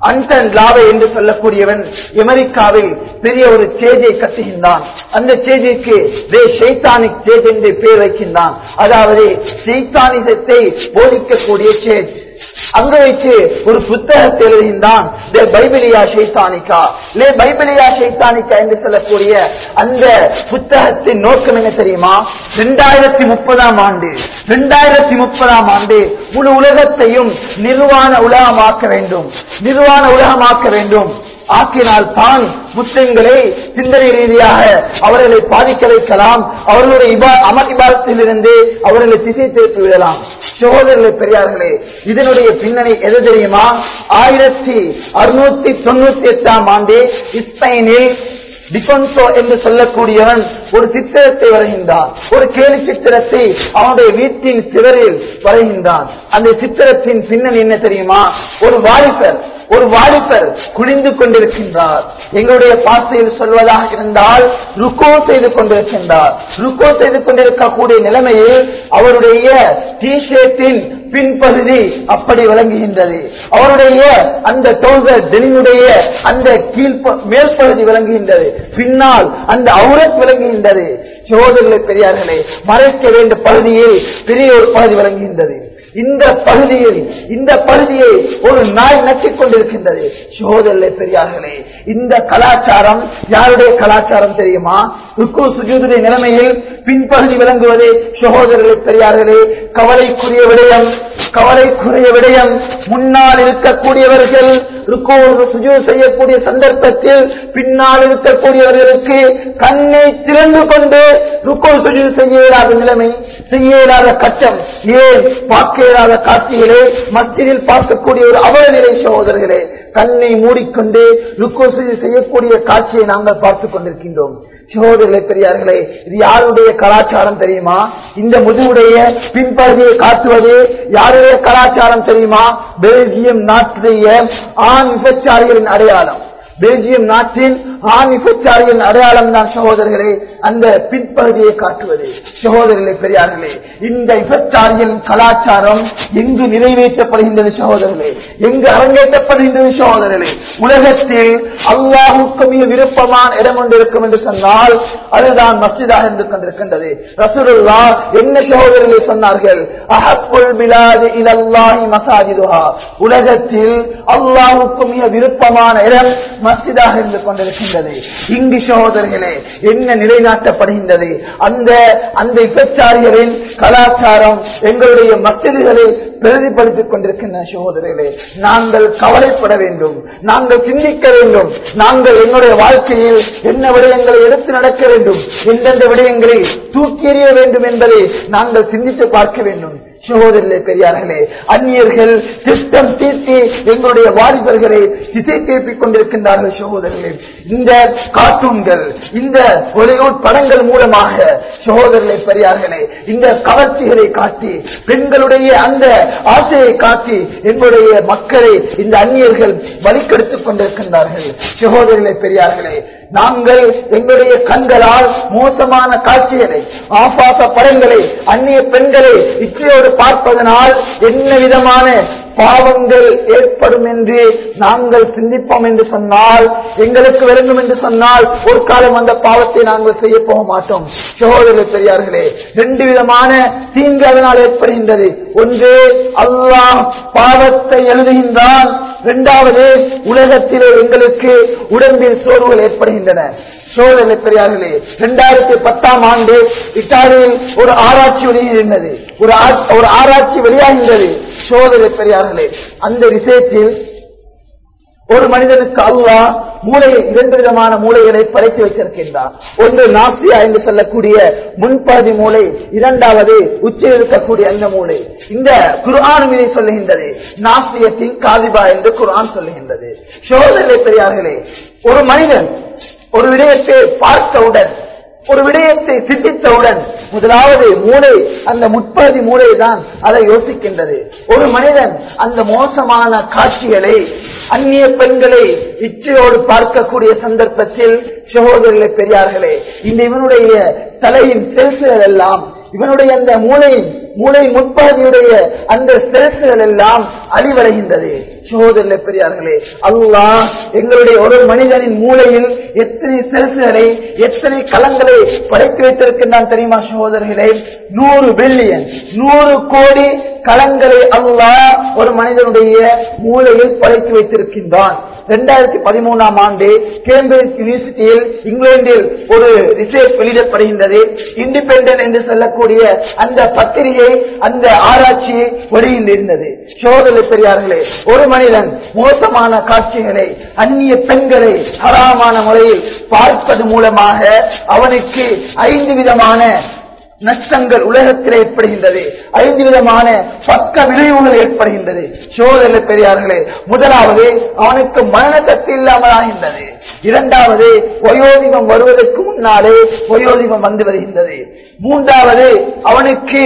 அன்டன் லாவை என்று சொல்லக்கூடியவன் அமெரிக்காவில் பெரிய ஒரு சேஜை கட்டுகின்றான் அந்த சேஜைக்கு வே ஷைத்தானிக் சேஜ் என்று பெயர் வைக்கின்றான் அதாவது சைத்தானிசத்தை போதிக்கக்கூடிய சேஜ் அங்க வைத்து ஒரு புத்தகத்தை எழுதுகின்றான் லே பைபிளியா ஷைத்தானிக்கா லே பைபிளியா ஷைத்தானிக்கா என்று சொல்லக்கூடிய அந்த புத்தகத்தின் நோக்கம் என்ன தெரியுமா இரண்டாயிரத்தி முப்பதாம் ஆண்டு இரண்டாயிரத்தி முப்பதாம் ஆண்டு முழு உலகத்தையும் நிர்வாண உலகமாக்க வேண்டும் நிர்வாண உலகமாக்க வேண்டும் ஆக்கினால் தான் முஸ்லிம்களை சிந்தனை ரீதியாக அவர்களை பாதிக்க வைக்கலாம் அவர்களுடைய இபா அமல் இபாதத்திலிருந்து அவர்களை திசை திருப்பி விடலாம் சகோதரர்களே பெரியார்களே இதனுடைய பின்னணி எது தெரியுமா ஆயிரத்தி அறுநூத்தி தொண்ணூத்தி எட்டாம் ஆண்டு இஸ்பெயினில் டிபன்சோ என்று சொல்லக்கூடியவன் ஒரு சித்திரத்தை வரைகின்றான் ஒரு கேலி சித்திரத்தை அவனுடைய வீட்டின் சிவரில் வரைகின்றான் அந்த சித்திரத்தின் பின்னணி என்ன தெரியுமா ஒரு வாலிபர் ஒரு வாலிபர் குனிந்து கொண்டிருக்கின்றார் எங்களுடைய பாசையில் சொல்வதாக இருந்தால் ருக்கோ செய்து கொண்டிருக்கின்றார் ருக்கோ செய்து கொண்டிருக்கக்கூடிய நிலைமையில் அவருடைய டி ஷர்ட்டின் பின்பகுதி அப்படி விளங்குகின்றது அவருடைய அந்த டோசர் டெனிமுடைய அந்த கீழ் மேல் பகுதி விளங்குகின்றது பின்னால் அந்த அவுரத் விளங்குகின்றது சோதரிகளை பெரியார்களே மறைக்க வேண்டிய பகுதியில் பெரிய ஒரு பகுதி விளங்குகின்றது இந்த பகுதியில் இந்த பகுதியை ஒரு நாய் நக்கிக் கொண்டிருக்கின்றது சோதரிலே பெரியார்களே இந்த கலாச்சாரம் யாருடைய கலாச்சாரம் தெரியுமா ருக்கு சுஜூதுடைய நிலைமையில் பின்பகுதி விளங்குவது சகோதரர்களே பெரியார்களே கவலைக்குரிய விடயம் கவலைக்குரிய விடயம் முன்னால் இருக்கக்கூடியவர்கள் ருக்கு சுஜூ செய்யக்கூடிய சந்தர்ப்பத்தில் பின்னால் இருக்கக்கூடியவர்களுக்கு கண்ணை திறந்து கொண்டு ருக்கு சுஜூ செய்ய இயலாத நிலைமை செய்ய இயலாத கட்டம் ஏன் பார்க்க இயலாத காட்சிகளே மத்தியில் பார்க்கக்கூடிய ஒரு அவலநிலை சகோதரர்களே கண்ணை மூடிக்கொண்டு ருக்கு சுஜூ செய்யக்கூடிய காட்சியை நாங்கள் பார்த்துக் கொண்டிருக்கின்றோம் சகோதரர்களே பெரியார்களே இது யாருடைய கலாச்சாரம் தெரியுமா இந்த முதுவுடைய பின்பகுதியை காட்டுவது யாருடைய கலாச்சாரம் தெரியுமா பெல்ஜியம் நாட்டுடைய ஆண் விபச்சாரிகளின் அடையாளம் பெல்ஜியம் நாட்டின் ஆண் விபச்சாரியின் அடையாளம் தான் சகோதரர்களே அந்த பின்பகுதியை காட்டுவது சகோதரர்களே பெரியார்களே இந்த விபச்சாரியின் கலாச்சாரம் எங்கு நிறைவேற்றப்படுகின்றது சகோதரர்களே எங்கு அரங்கேற்றப்படுகின்றது சகோதரர்களே உலகத்தில் அல்லாஹுக்கு மிக விருப்பமான இடம் ஒன்று இருக்கும் என்று சொன்னால் அதுதான் மஸ்ஜிதாக இருந்து கொண்டிருக்கின்றது ரசூலுல்லா என்ன சகோதரர்களே சொன்னார்கள் அஹப்புல் பிலாது இலல்லாஹி மசாஜிதுஹா உலகத்தில் அல்லாஹுக்கு மிக விருப்பமான இடம் மஸ்ஜிதாக இருந்து கொண்டிருக்கின்றது இங்கு சகோதரர்களே என்ன நிலைநாட்டப்படுகின்றது அந்த அந்த விபச்சாரிகளின் கலாச்சாரம் எங்களுடைய மஸ்ஜிதுகளில் பிரதிபலித்துக் கொண்டிருக்கின்ற சகோதரர்களே நாங்கள் கவலைப்பட வேண்டும் நாங்கள் சிந்திக்க வேண்டும் நாங்கள் என்னுடைய வாழ்க்கையில் என்ன விடயங்களை எடுத்து நடக்க வேண்டும் எந்தெந்த விடயங்களை தூக்கி எறிய வேண்டும் என்பதை நாங்கள் சிந்தித்து பார்க்க வேண்டும் சகோதரர்களே பெரியார்களே அந்நியர்கள் திட்டம் தீர்த்தி எங்களுடைய வாலிபர்களை திசை திருப்பிக் கொண்டிருக்கின்றார்கள் சகோதரர்களே இந்த கார்ட்டூன்கள் இந்த ஒலிவுட் படங்கள் மூலமாக சகோதரர்களே பெரியார்களே இந்த கவர்ச்சிகளை காட்டி பெண்களுடைய அந்த ஆசையை காட்டி எங்களுடைய மக்களை இந்த அந்நியர்கள் வழிக்கெடுத்துக் கொண்டிருக்கின்றார்கள் சகோதரர்களே பெரியார்களே நாங்கள் எங்களுடைய கண்களால் மோசமான காட்சிகளை ஆபாச படங்களை அந்நிய பெண்களை இச்சையோடு பார்ப்பதனால் என்ன விதமான பாவங்கள் ஏற்படும் என்று நாங்கள் சிந்திப்போம் என்று சொன்னால் எங்களுக்கு விளங்கும் என்று சொன்னால் ஒரு காலம் அந்த பாவத்தை நாங்கள் செய்ய போக மாட்டோம் சகோதரர்களே பெரியார்களே ரெண்டு விதமான தீங்கு அதனால் ஏற்படுகின்றது ஒன்று அல்லாஹ் பாவத்தை எழுதுகின்றான் இரண்டாவது உலகத்திலே எங்களுக்கு உடம்பில் சோர்வுகள் ஏற்படுகின்றன சோழலை பெரியார்களே இரண்டாயிரத்தி பத்தாம் ஆண்டு இத்தாலியில் ஒரு ஆராய்ச்சி வெளியிடுகின்றது ஒரு ஆ- ஒரு ஆராய்ச்சி வெளியாகின்றது சோதனை பெரியார்களே அந்த விஷயத்தில் ஒரு மனிதனுக்கு அல்லாஹ் மூளையை இரண்டு விதமான மூளைகளை படைத்து வைத்திருக்கின்றார் ஒன்று நாசியா என்று சொல்லக்கூடிய முன்பகுதி மூளை இரண்டாவது உச்சியில் இருக்கக்கூடிய அந்த மூளை இந்த குர்ஆன் இதை சொல்லுகின்றது நாசியத்தின் காதிபா என்று குர்ஆன் சொல்லுகின்றது சோதனை பெரியார்களே ஒரு மனிதன் ஒரு விடயத்தை பார்த்தவுடன் ஒரு விடயத்தை சிந்தித்தவுடன் முதலாவது மூளை அந்த முற்பகுதி மூளை தான் அதை யோசிக்கின்றது ஒரு மனிதன் அந்த மோசமான காட்சிகளை அந்நிய பெண்களை இச்சையோடு பார்க்கக்கூடிய சந்தர்ப்பத்தில் சகோதரர்களே பெரியார்களே இந்த இவனுடைய தலையின் செல்சுகள் எல்லாம் இவனுடைய அந்த மூளை மூளை முற்பகுதியுடைய அந்த செல்சுகள் எல்லாம் அழிவடைகின்றது சோதரில் பெரியார்களே அல்லாஹ் எங்களுடைய ஒரு மனிதனின் மூளையில் எத்தனை செல்சுகளை எத்தனை களங்களை படைத்து வைத்திருக்கின்றான் தெரியுமா சகோதரர்களே நூறு பில்லியன் நூறு கோடி களங்களை அல்லாஹ் ஒரு மனிதனுடைய மூளையில் படைத்து வைத்திருக்கின்றான் இரண்டாயிரத்தி பதிமூணாம் ஆண்டு கேம்பிரிட்ஜ் யூனிவர்சிட்டியில் இங்கிலாந்தில் ஒரு ரிசர்ச் வெளியிடப்படுகின்றது இண்டிபெண்டன்ட் என்று சொல்லக்கூடிய அந்த பத்திரிகை அந்த ஆராய்ச்சியை வெளியிட்டிருந்தது சோதனை பெரியார்களே ஒரு மனிதன் மோசமான காட்சிகளை அந்நிய பெண்களை ஹராமான முறையில் பார்ப்பது மூலமாக அவனுக்கு ஐந்து விதமான நஷ்டங்கள் உலகத்தில் ஏற்படுகின்றது ஐந்து விதமான பக்க விளைவுகள் ஏற்படுகின்றது சோதனை பெரியார்களே முதலாவது அவனுக்கு மரண சக்தி இல்லாமல் ஆகின்றது இரண்டாவது வயோதிகம் வருவதற்கு முன்னாலே வயோதிகம் வந்து வருகின்றது மூன்றாவது அவனுக்கு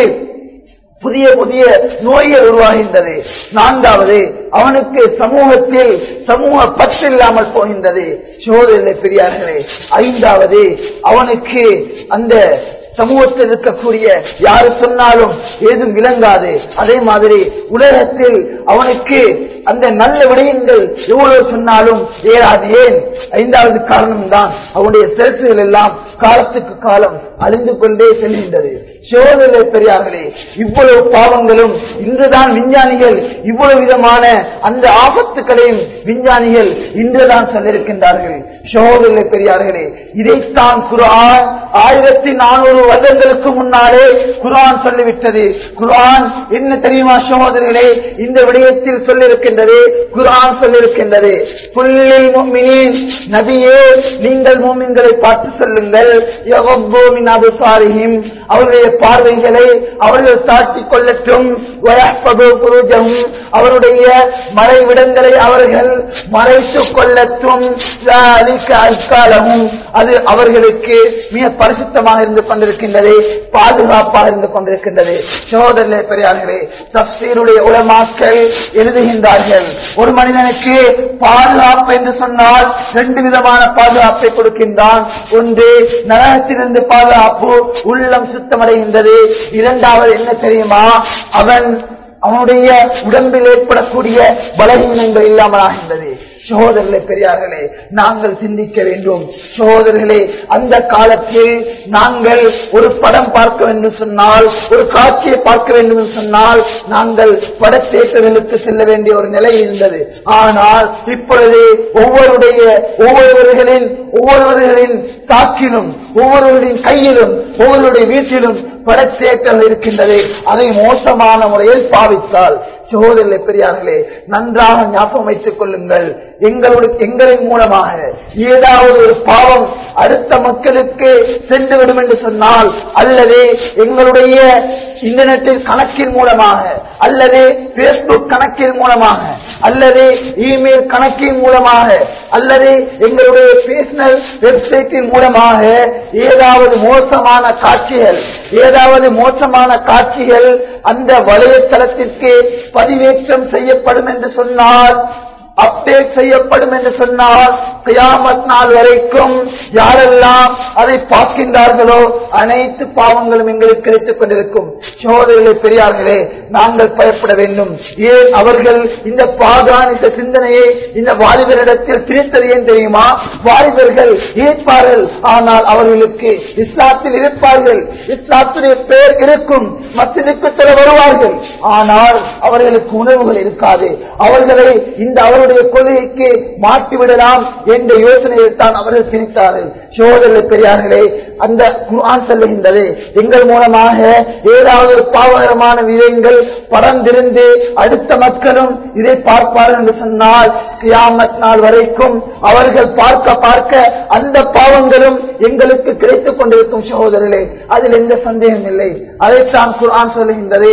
புதிய புதிய நோய்கள் உருவாகின்றது நான்காவது அவனுக்கு சமூகத்தில் சமூக பற்று இல்லாமல் போகின்றது சோதனை பெரியார்களே ஐந்தாவது அவனுக்கு அந்த சமூகத்தில் இருக்கக்கூடிய யாரு சொன்னாலும் ஏதும் விளங்காது அதே மாதிரி உலகத்தில் அவனுக்கு அந்த நல்ல விடயங்கள் எவ்வளவு சொன்னாலும் ஏறாது ஏன் ஐந்தாவது காரணம் தான் அவனுடைய செலுத்துகள் எல்லாம் காலத்துக்கு காலம் அழிந்து கொண்டே செல்கின்றது சோதனை பெரியார்களே இவ்வளவு பாவங்களும் இன்றுதான் விஞ்ஞானிகள் இவ்வளவு விதமான அந்த ஆபத்துக்களையும் விஞ்ஞானிகள் இன்றுதான் சொல்லியிருக்கின்றார்கள் சோதனை பெரியார்களே இதைத்தான் குரான் ஆயிரத்தி நானூறு வருடங்களுக்கு முன்னாலே குரான் சொல்லிவிட்டது குரான் என்ன தெரியுமா சகோதரர்களே இந்த விடயத்தில் சொல்லியிருக்கின்றது குரான் சொல்லியிருக்கின்றது புல்லில் முஃமினீன் நபியே நீங்கள் மூமின்களை பார்த்து சொல்லுங்கள் யகப்போ மின் அபுசாரிஹிம் அவருடைய பார்வைகளை அவர்கள் தாட்டிக் கொள்ளட்டும் வயப்பது புருஜம் அவருடைய மறைவிடங்களை அவர்கள் மறைத்துக் கொள்ளட்டும் ذَلِكَ அல்காலமும் அது அவர்களுக்கு மிக பரிசுத்தமாக இருந்து கொண்டிருக்கின்றது பாதுகாப்பாக இருந்து கொண்டிருக்கின்றது சகோதரர்களே பெரியார்களே தப்சீருடைய உலமாக்கள் எழுதுகின்றார்கள் ஒரு மனிதனுக்கு பாதுகாப்பு என்று சொன்னால் ரெண்டு விதமான பாதுகாப்பை கொடுக்கின்றான் ஒன்று நரகத்திலிருந்து பாதுகாப்பு உள்ளம் சுத்தமடைகின்றது இரண்டாவது என்ன தெரியுமா அவன் அவனுடைய உடம்பில் ஏற்படக்கூடிய பலவீனங்கள் இல்லாமல் ஆகின்றது சகோதரர்களே பெரியார்களே நாங்கள் சிந்திக்க வேண்டும் சகோதரர்களே அந்த காலத்தில் நாங்கள் ஒரு படம் பார்க்க வேண்டும் சொன்னால் ஒரு காட்சியை பார்க்க வேண்டும் என்று சொன்னால் நாங்கள் படத்தேட்டர்களுக்கு செல்ல வேண்டிய ஒரு நிலை இருந்தது ஆனால் இப்பொழுது ஒவ்வொருடைய ஒவ்வொருவர்களின் ஒவ்வொருவர்களின் தாக்கிலும் ஒவ்வொருவரின் கையிலும் ஒவ்வொருடைய வீட்டிலும் படத்தேட்டல் இருக்கின்றது அதை மோசமான முறையில் பாவித்தால் சகோதரர்களே பெரியார்களே நன்றாக ஞாபகம் வைத்துக் கொள்ளுங்கள் எங்களுடைய எங்களின் மூலமாக ஏதாவது ஒரு பாவம் அடுத்த மக்களுக்கு சென்று விடும் என்று சொன்னால் அல்லது எங்களுடைய இன்டர்நெட்டில் கணக்கின் மூலமாக அல்லது பேஸ்புக் கணக்கின் மூலமாக அல்லது இமெயில் கணக்கின் மூலமாக அல்லது எங்களுடைய பேர்சனல் வெப்சைட்டின் மூலமாக ஏதாவது மோசமான காட்சிகள் ஏதாவது மோசமான காட்சிகள் அந்த வலைத்தளத்திற்கு பதிவேற்றம் செய்யப்படும் என்று சொன்னால் அப்டேட் செய்யப்படும் என்று சொன்னால் கியாமத் நாள் வரைக்கும் யாரெல்லாம் அதை பார்க்கின்றார்களோ அனைத்து பாவங்களும் எங்களுக்கு கிடைத்துக் கொண்டிருக்கும் சோதரிகளே பெரியார்களே நாங்கள் பயப்பட வேண்டும் ஏன் அவர்கள் இந்த பாகானித்த சிந்தனையை இந்த வாலிபரிடத்தில் திரித்தது ஏன் தெரியுமா வாலிபர்கள் ஏற்பார்கள் ஆனால் அவர்களுக்கு இஸ்லாத்தில் இருப்பார்கள் இஸ்லாத்துடைய பேர் இருக்கும் மசிதுக்கு சில வருவார்கள் ஆனால் அவர்களுக்கு உணவுகள் இருக்காது அவர்களை இந்த அவருடைய கொள்கைக்கு மாற்றிவிடலாம் என்ற யோசனையில் தான் அவர்கள் திணித்தார்கள் சோதனை பெரியார்களே அந்த குர்ஆன் சொல்லுகின்றது எங்கள் மூலமாக ஏதாவது ஒரு பாவகரமான விதயங்கள் பறந்திருந்து அடுத்த மக்களும் இதை பார்ப்பார்கள் என்று சொன்னால் கியாமத் நாள் வரைக்கும் அவர்கள் பார்க்க பார்க்க அந்த பாவங்களும் எங்களுக்கு கிடைத்துக் கொண்டிருக்கும் சகோதரர்களே அதில் எந்த சந்தேகம் இல்லை அதைத்தான் குர்ஆன் சொல்லுகின்றது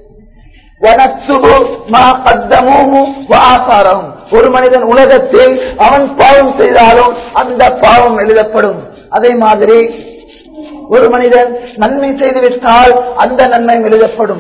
வனத்துபு மா கத்தமூஹு வஆசாரஹும். ஒரு மனிதன் உலகத்தில் அவன் பாவம் செய்தாலும் அந்த பாவம் எழுதப்படும் அதே மாதிரி ஒரு மனிதன் நன்மை செய்து விட்டால் அந்த நன்மை எழுதப்படும்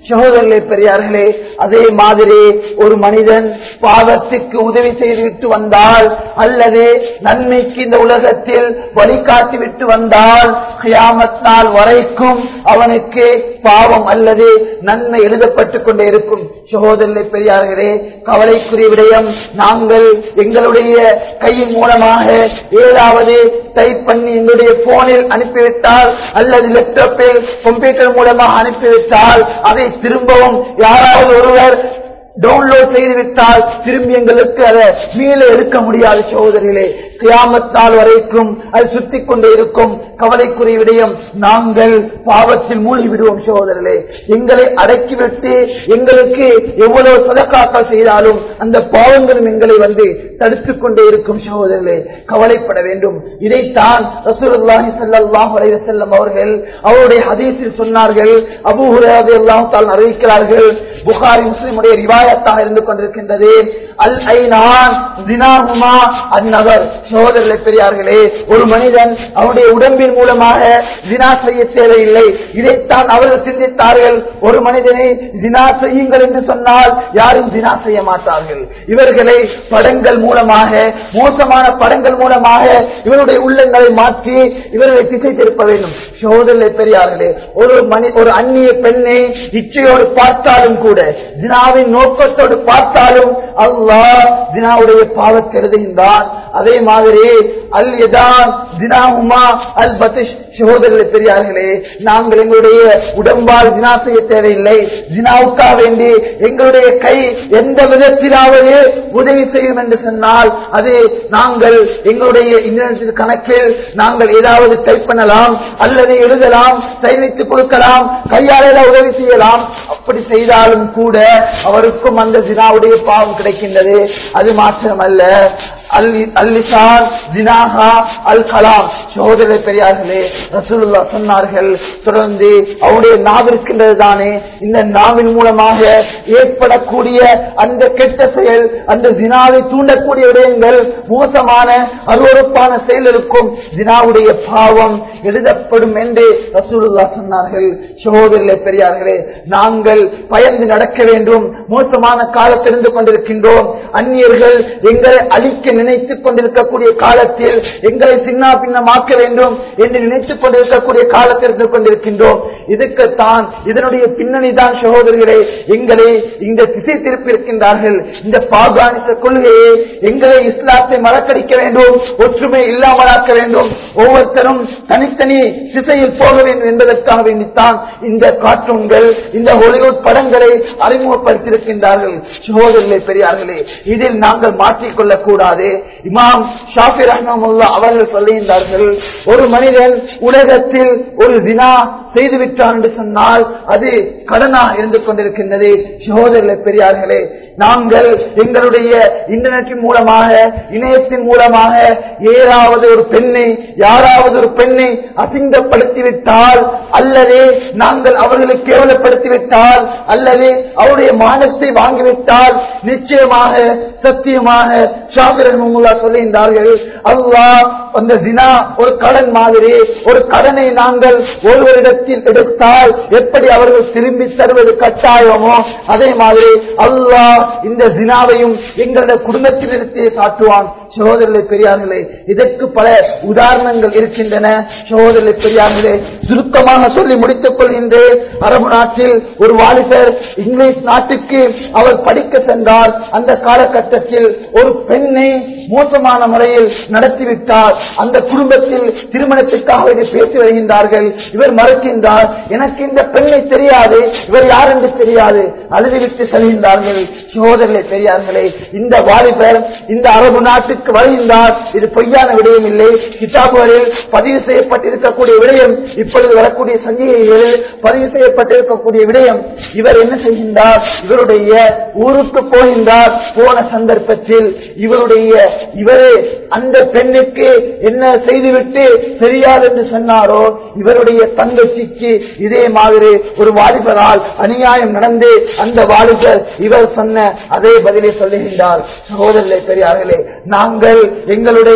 சகோதரர்களே பெரியார்களே அதே மாதிரி ஒரு மனிதன் பாவத்துக்கு உதவி செய்துவிட்டு வந்தால் அல்லது நன்மைக்கு இந்த உலகத்தில் வழிகாட்டி விட்டு வந்தால் கியாமத் நாள் வரைக்கும் அவனுக்கு பாவம் அல்லது நன்மை எழுதப்பட்டுக் கொண்டே இருக்கும் சகோதரர்களே பெரியார்களே கவலைக்குரிய விடயம் நாங்கள் எங்களுடைய கையின் மூலமாக ஏதாவது டைப் பண்ணி எங்களுடைய போனில் அனுப்பிவிட்டால் அல்லது லேப்டாப்பில் கம்ப்யூட்டர் மூலமாக அனுப்பிவிட்டால் அதை திரும்பவும் யாராவது ஒருவர் டவுன்லோட் செய்துவிட்டால் திரும்பி எங்களுக்கு அதை மீள எடுக்க முடியாது சகோதரிகளே கியாமத் நாள் வரைக்கும் அது சுத்தி கொண்டே இருக்கும் கவலைக்குரிய விடயம் நாங்கள் பாவத்தில் மூழ்கி விடுவோம் சகோதரர்களே எங்களை அடக்கிவிட்டு எங்களுக்கு எவ்வளவு சதக்காக்கள் செய்தாலும் அந்த பாவங்களும் எங்களை வந்து தடுத்துக் கொண்டே இருக்கும் சகோதரர்களே கவலைப்பட வேண்டும் இதைத்தான் ரசூலுல்லாஹி ஸல்லல்லாஹு அலைஹி வஸல்லம் அவர்கள் அவருடைய ஹதீஸில் சொன்னார்கள் அபூ ஹுரைரா ரலியல்லாஹு தஆலா அறிவிக்கிறார்கள் புகாரி முஸ்லிமுடைய ரிவாயத்தாக இருந்து கொண்டிருக்கின்றது அல் ஐனான் தினாஹுமா அந்நகர் சகோதரர்களே பெரியார்களே ஒரு மனிதன் அவனுடைய உடம்பின் மூலமாக தினா செய்ய தேவையில்லை இதைத்தான் அவர்கள் சிந்தித்தார்கள் ஒரு மனிதனை தினா செய்யுங்கள் என்று சொன்னால் யாரும் தினா செய்ய மாட்டார்கள் இவர்களை படங்கள் மூலமாக மோசமான படங்கள் மூலமாக இவருடைய உள்ளங்களை மாற்றி இவர்களை திசை திருப்ப வேண்டும் சகோதரர்களே பெரியார்களே ஒரு மனி ஒரு அந்நிய பெண்ணை இச்சையோடு பார்த்தாலும் கூட தினாவின் நோக்கத்தோடு பார்த்தாலும் அல்லாஹ் தினாவுடைய பாவத்தை எழுதுகின்றான் அதே மாதிரி அல் எதான் தினாவுமா அல் பத்திஷ் சகோதரர்களே பெரியார்களே நாங்கள் எங்களுடைய உடம்பால் தினா செய்ய தேவையில்லை தினாவுக்காக வேண்டி எங்களுடைய கை எந்த விதத்திலாவது உதவி செய்யும் என்று சொன்னால் அது நாங்கள் எங்களுடைய இன்டர்நெட் கணக்கில் நாங்கள் ஏதாவது டைப் பண்ணலாம் அல்லது எழுதலாம் தெரிவித்துக் கொடுக்கலாம் கையால் ஏதாவது உதவி செய்யலாம் அப்படி செய்தாலும் கூட அவருக்கும் அந்த தினாவுடைய பாவம் கிடைக்கின்றது அது மாத்திரமல்ல அல்- அல்லிசான் தினாகா அல் கலாம் சகோதர பெரியார்களே ரசூலுல்லா சொன்னார்கள் தொடர்ந்து அவருடைய நாவு இருக்கின்றது தானே இந்த நாவின் மூலமாக ஏற்படக்கூடிய அந்த கெட்ட செயல் அந்த தினாவை தூண்டக்கூடிய விடயங்கள் மோசமான அருவறுப்பான செயல் இருக்கும் தினாவுடைய பாவம் எழுதப்படும் என்று ரசூலுல்லா சொன்னார்கள் சகோதரர்களே பெரியார்களே நாங்கள் பயந்து நடக்க வேண்டும் மோசமான காலத்தில் இருந்து கொண்டிருக்கின்றோம் அந்நியர்கள் எங்களை அழிக்க நினைத்துக் கொண்டிருக்கக்கூடிய காலத்தில் எங்களை சின்ன பின்னமாக்க வேண்டும் என்று நினைத்துக் கொண்டிருக்கக்கூடிய காலத்தில் இருந்து கொண்டிருக்கின்றோம் இதுக்குத்தான் இதனுடைய பின்னணி தான் சகோதரர்களே எங்களை இந்த திசை திருப்பி இருக்கின்றார்கள் இந்த பாகானிச கொள்கையை எங்களை இஸ்லாத்தை மறக்கடிக்க வேண்டும் ஒற்றுமை இல்லாமலாக்க வேண்டும் ஒவ்வொருத்தரும் தனித்தனி திசையில் போக வேண்டும் என்பதற்காக வேண்டித்தான் இந்த கார்ட்டூன்கள் இந்த ஹாலிவுட் படங்களை அறிமுகப்படுத்தியிருக்கின்றார்கள் சகோதரர்களே பெரியார்களே இதில் நாங்கள் மாற்றிக்கொள்ளக் கூடாது இமாம் ஷாஃபி ரஹ்மமுல்லா அவர்கள் சொல்லுகின்றார்கள் ஒரு மனிதன் உலகத்தில் ஒரு தினா செய்துவிட்டான் என்று சொன்னால் அது கடனாக இருந்து கொண்டிருக்கின்றது சகோதரர்களே பெரியார்களே நாங்கள் எங்களுடைய இன்டர்நெட்டின் மூலமாக இணையத்தின் மூலமாக ஏதாவது ஒரு பெண்ணை யாராவது ஒரு பெண்ணை அசிங்கப்படுத்தி விட்டால் அல்லது நாங்கள் அவர்களை கேவலப்படுத்தி விட்டால் அல்லது அவருடைய மானத்தை வாங்கிவிட்டால் நிச்சயமாக சத்தியமாக ஷாபிரமுல்லா சொல்லுகின்றார்கள் அல்லாஹ் அந்த தினா ஒரு கடன் மாதிரி ஒரு கடனை நாங்கள் ஒருவரிடத்தில் எடுத்தால் எப்படி அவர்கள் திரும்பி தருவது கட்டாயமோ அதே மாதிரி அல்லாஹ் இந்த தினாவையும் எங்களுடைய குடும்பத்தினரிடத்தே காட்டுவான் சகோதரர்களே பெரியார்களே இதற்கு பல உதாரணங்கள் இருக்கின்றன சகோதரர்களே பெரியார்களே சுருக்கமாக சொல்லி முடித்துக் கொள்கின்றேன் அரபு நாட்டில் ஒரு வாலிபர் இங்கிலீஷ் நாட்டுக்கு அவர் படிக்க சென்றார் அந்த காலகட்டத்தில் ஒரு பெண்ணை மோசமான முறையில் நடத்திவிட்டார் அந்த குடும்பத்தில் திருமணத்திற்காக இதை பேசி வருகின்றார்கள் இவர் மறுக்கின்றார் எனக்கு இந்த பெண்ணை தெரியாது இவர் யார் என்று தெரியாது அழுதுவிட்டு செல்கின்றார்கள் சகோதரர்களே பெரியார்களே இந்த வாலிபர் இந்த அரபு நாட்டுக்கு வருகின்றார் இது பொய்யான விடயம் இல்லை கிதாபுகளில் பதிவு செய்யப்பட்டிருக்கக்கூடிய விடயம் இப்பொழுது வரக்கூடிய சஞ்சிகைகளில் பதிவு செய்யப்பட்டிருக்கக்கூடிய விடயம் இவர் என்ன செய்கின்றார் இவருடைய ஊருக்கு போகின்றார் போன சந்தர்ப்பத்தில் இவருடைய இவரே அந்த பெண்ணுக்கு என்ன செய்துவிட்டு தெரியாது என்று சொன்னாரோ இவருடைய தங்கச்சிக்கு இதே மாதிரி ஒரு வாலிபரால் அநியாயம் நடந்து அந்த வாலிபர் இவர் சொன்ன அதே பதிலை சொல்லுகின்றார் சகோதரர்களே பெரியார்களே நாங்கள் எங்களுடைய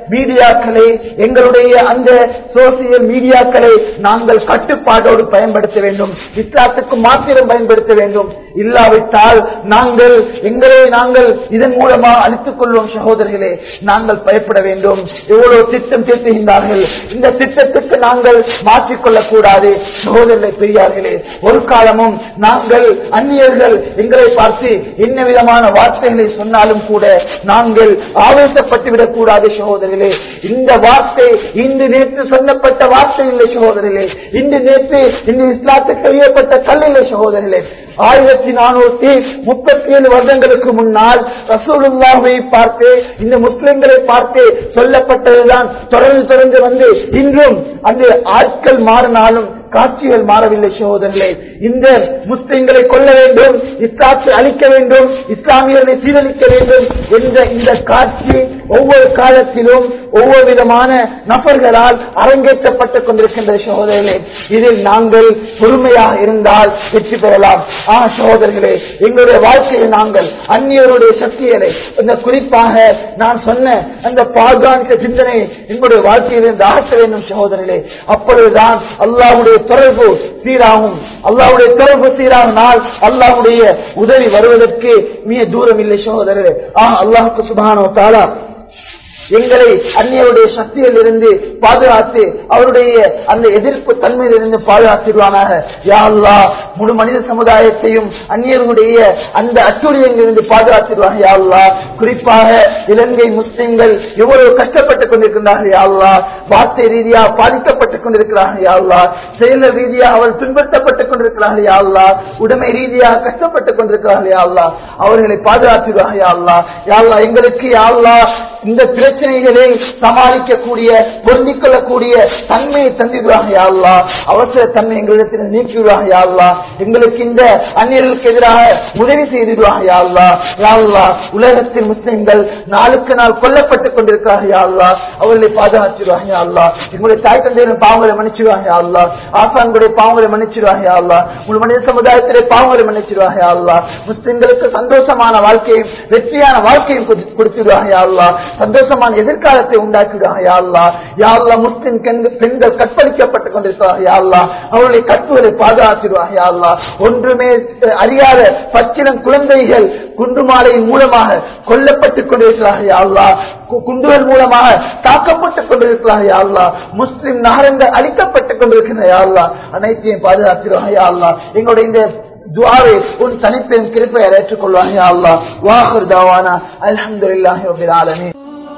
மீடியாக்களை எங்களுடைய அந்த சோசியல் மீடியாக்களை நாங்கள் கட்டுப்பாட்டோடு பயன்படுத்த வேண்டும் இஸ்லாத்துக்கு மாத்திரம் பயன்படுத்த வேண்டும் இல்லாவிட்டால் நாங்கள் எங்களை நாங்கள் இதன் மூலமாக அழித்துக் கொள்வோம் சகோதரர்களே நாங்கள் பயப்பட வேண்டும் எவ்வளவு திட்டம் தீர்த்துகின்றார்கள் இந்த திட்டத்துக்கு நாங்கள் மாற்றிக்கொள்ளக் கூடாது சகோதரர்களை பெரியார்களே ஒரு காலமும் நாங்கள் அந்நியர்கள் எங்களை பார்த்து என்ன விதமான வார்த்தைகளை சொன்னாலும் கூட நாங்கள் ஆவேசப்பட்டு விடக் கூடாது சகோதரர்களே இந்த வார்த்தை இன்று நேற்று சொல்லப்பட்ட வார்த்தை இல்லை சகோதரர்களே இன்று நேற்று இந்த இஸ்லாத்துக்கு எழுதப்பட்ட கல் இல்லை சகோதரர்களே ஆயிரத்தி நானூத்தி முப்பத்தி ஏழு வருடங்களுக்கு முன்னால் ரசூலுல்லாவை பார்த்து இந்த முஸ்லிம்களை பார்த்து சொல்லப்பட்டதுதான் தொடர்ந்து தொடர்ந்து வந்து இன்றும் அந்த ஆட்கள் மாறினாலும் காட்சிகள் மாறவில்லை சகோதரர்களே இந்த முஸ்லிம்களை கொல்ல வேண்டும் இஸ்லாத்தை அழிக்க வேண்டும் இஸ்லாமியர்களை சீரழிக்க வேண்டும் என்ற இந்த காட்சி ஒவ்வொரு காலத்திலும் ஒவ்வொரு விதமான நபர்களால் அரங்கேற்றப்பட்டுக் கொண்டிருக்கின்ற சகோதரர்களே இதில் நாங்கள் பொறுமையாக இருந்தால் வெற்றி பெறலாம் ஆ சகோதரர்களே எங்களுடைய வாழ்க்கையில் நாங்கள் அந்நியருடைய சக்திகளை இந்த குறிப்பாக நான் சொன்ன அந்த பாகானிக்க சிந்தனை எங்களுடைய வாழ்க்கையில் இருந்து அகற்ற வேண்டும் சகோதரர்களே அப்பொழுதுதான் அல்லாவுடைய தொடர்பு சீராகும் அல்லாவுடைய தொடர்பு சீராகினால் அல்லாவுடைய உதவி வருவதற்கு மிக தூரம் இல்லை சகோதரர்களே ஆ அல்லாஹுக்கு சுபானோ தாலா எங்களை அந்நியருடைய சக்தியில் இருந்து பாதுகாத்து அவருடைய அந்த எதிர்ப்பு தன்மையில் இருந்து பாதுகாத்திருவானாக யா அல்லாஹ் முழு மனித சமுதாயத்தையும் அந்நியர்களுடைய அந்த அட்டூழியங்களிலிருந்து பாதுகாத்திருவாங்க யா அல்லாஹ் குறிப்பாக இலங்கை முஸ்லிம்கள் எவ்வளவு கஷ்டப்பட்டுக் கொண்டிருக்கின்றார்கள் யா அல்லாஹ் வார்த்தை ரீதியாக பாதிக்கப்பட்டுக் கொண்டிருக்கிறார்கள் யா அல்லாஹ் செயல ரீதியாக அவள் பின்பற்றப்பட்டுக் கொண்டிருக்கிறார்கள் யா அல்லாஹ் உடைமை ரீதியாக கஷ்டப்பட்டுக் கொண்டிருக்கிறார்கள் யா அல்லாஹ் அவர்களை பாதுகாத்திருவாங்க யா அல்லாஹ் யா அல்லாஹ் எங்களுக்கு யா அல்லாஹ் இந்த பிரச்சனைகளை சமாளிக்கக்கூடிய பொருந்திக் கொள்ளக்கூடிய தன்மையை தந்திடுவாங்க யா அல்லாஹ் அவசர தன்மை எங்களிடத்தில் நீக்கிவிடுவாங்க யா அல்லாஹ் எங்களுக்கு இந்த அந்நியர்களுக்கு எதிராக உதவி செய்திடுவாங்க யா அல்லாஹ் யா அல்லாஹ் உலகத்தில் முஸ்லிம்கள் நாளுக்கு நாள் கொல்லப்பட்டுக் கொண்டிருக்கிறார்கள் யா அல்லாஹ் அவர்களை பாதுகாத்துடுவாங்க யா அல்லாஹ் எங்களுடைய தாய் தந்தையின் பாவங்களை மன்னிச்சிடுவாங்க யா அல்லாஹ் ஆசான்களுடைய பாவங்களை மன்னிச்சிடுவாங்க யா அல்லாஹ் முழு மனித சமுதாயத்திலே பாவங்களை மன்னிச்சிடுவாங்க யா அல்லாஹ் முஸ்லிம்களுக்கு சந்தோஷமான வாழ்க்கையும் வெற்றியான வாழ்க்கையும் கொடுத்து- கொடுத்துடுவாங்க யா அல்லாஹ் சந்தோஷமான எதிர்காலத்தை உண்டாக்கிடுவாங்க யா அல்லாஹ் யா அல்லாஹ் முஸ்லிம் பெண்கள் பெண்கள் கற்பழிக்கப்பட்டுக் கொண்டிருக்கிறார்கள் யா அல்லாஹ் அவர்களை கட்டுவதை பாதுகாத்திடுவாங்க யா அல்லாஹ் ஒன்றுமே அஹ், அறியாத பச்சிலம் குழந்தைகள் குண்டுமாலையின் மூலமாக கொல்லப்பட்டுக் கொண்டிருக்கிறார்கள் யா அல்லாஹ் கு- குண்டுகள் மூலமாக தாக்கப்பட்டுக் கொண்டிருக்கிறார்கள் யா அல்லாஹ் முஸ்லிம் நகரங்கள் அழிக்கப்பட்டுக் கொண்டிருக்கின்ற யா அல்லாஹ் அனைத்தையும் பாதுகாத்திடுவாங்க யா அல்லாஹ் எங்களுடைய இந்த துஆவை உன் தனிப்பெரும் கிருப்பை ஏற்றுக்கொள்வாங்க யா அல்லாஹ் வாஹிர் தாவானா அல்ஹம்துலில்லாஹி ரப்பில் ஆலமீன்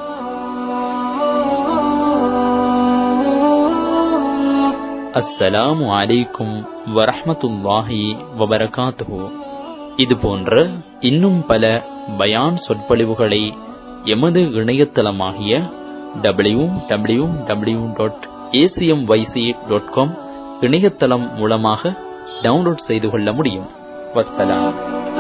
அஸ்ஸலாமு அலைக்கும் வரஹ்மத்துல்லாஹி வபரகாத்துஹு இது போன்ற இன்னும் பல பயான் சொற்பொழிவுகளை எமது இணையதளமாகிய W W W dot ACM YC dot com இணையதளம் மூலமாக டவுன்லோட் செய்து கொள்ள முடியும் வஸ்ஸலாம்